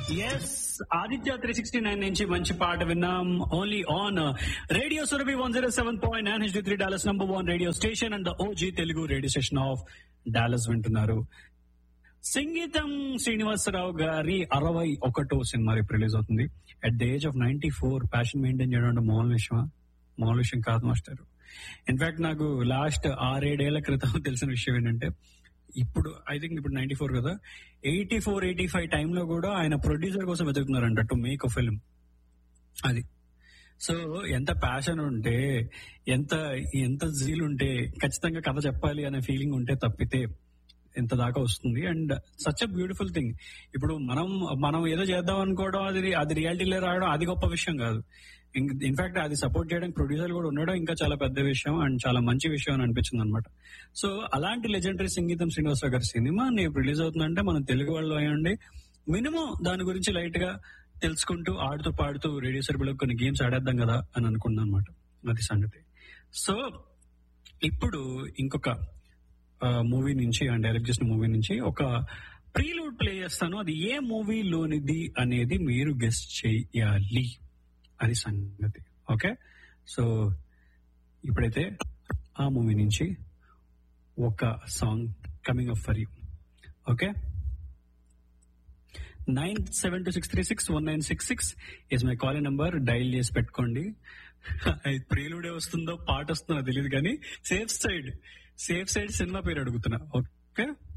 yes Aditya three sixty nine నుంచి మంచి పాట విన్నాం only on radio Surabhi one zero seven point nine H three Dallas number one radio station and O G Telugu radio station of Dallas వింటున్నారు సంగీతం శ్రీనివాసరావు గారి అరవై ఒకటో సినిమా రేపు రిలీజ్ అవుతుంది at the age of ninety four passion maintain చేయడం అంటే మామూలు విషయమా మామూలు విషయం కాదు మాస్టర్ ఇన్ఫాక్ట్ నాకు లాస్ట్ ఆరేడేళ్ల క్రితం తెలిసిన విషయం ఏంటంటే ఇప్పుడు ఐ థింక్ ఇప్పుడు నైన్టీ ఫోర్ కదా ఎయిటీ ఫోర్ ఎయిటీ ఫైవ్ టైంలో కూడా ఆయన ప్రొడ్యూసర్ కోసం వెతుకుతున్నారంట టు మేక్ అ ఫిల్మ్ అది సో ఎంత ప్యాషన్ ఉంటే ఎంత ఎంత జీల్ ఉంటే ఖచ్చితంగా కథ చెప్పాలి అనే ఫీలింగ్ ఉంటే తప్పితే ఎంత దాకా వస్తుంది and such a beautiful thing ఇప్పుడు మనం మనం ఏదో చేద్దాం అనుకోవడం అది అది రియాలిటీలో రావడం అది గొప్ప విషయం కాదు ఇన్ఫాక్ట్ అది సపోర్ట్ చేయడానికి ప్రొడ్యూసర్ కూడా ఉండడం ఇంకా చాలా పెద్ద విషయం అండ్ చాలా మంచి విషయం అని అనిపించింది అనమాట సో అలాంటి లెజెండరీ సంగీతం శ్రీనివాసరావు గారి సినిమా నేను రిలీజ్ అవుతుందంటే మనం తెలుగు వాళ్ళు అయ్యండి మినిమం దాని గురించి లైట్ గా తెలుసుకుంటూ ఆడుతూ పాడుతూ రేడియో సర్బిలో కొన్ని గేమ్స్ ఆడేద్దాం కదా అని అనుకున్నాను అనమాట అది సంగతి సో ఇప్పుడు ఇంకొక మూవీ నుంచి అండ్ డైరెక్ట్ చేసిన మూవీ నుంచి ఒక ప్రీలూడ్ ప్లే చేస్తాను అది ఏ మూవీలోనిది అనేది మీరు గెస్ట్ చేయాలి అది సంగతి ఓకే సో ఇప్పుడైతే ఆ మూవీ నుంచి ఒక song coming up for you okay nine seven two six three six one nine six six is my call number dial చేసి పెట్టుకోండి ప్రియులుడే వస్తుందో పాట వస్తుందో తెలియదు కానీ safe side safe side cinema పేరు అడుగుతున్నా ఓకే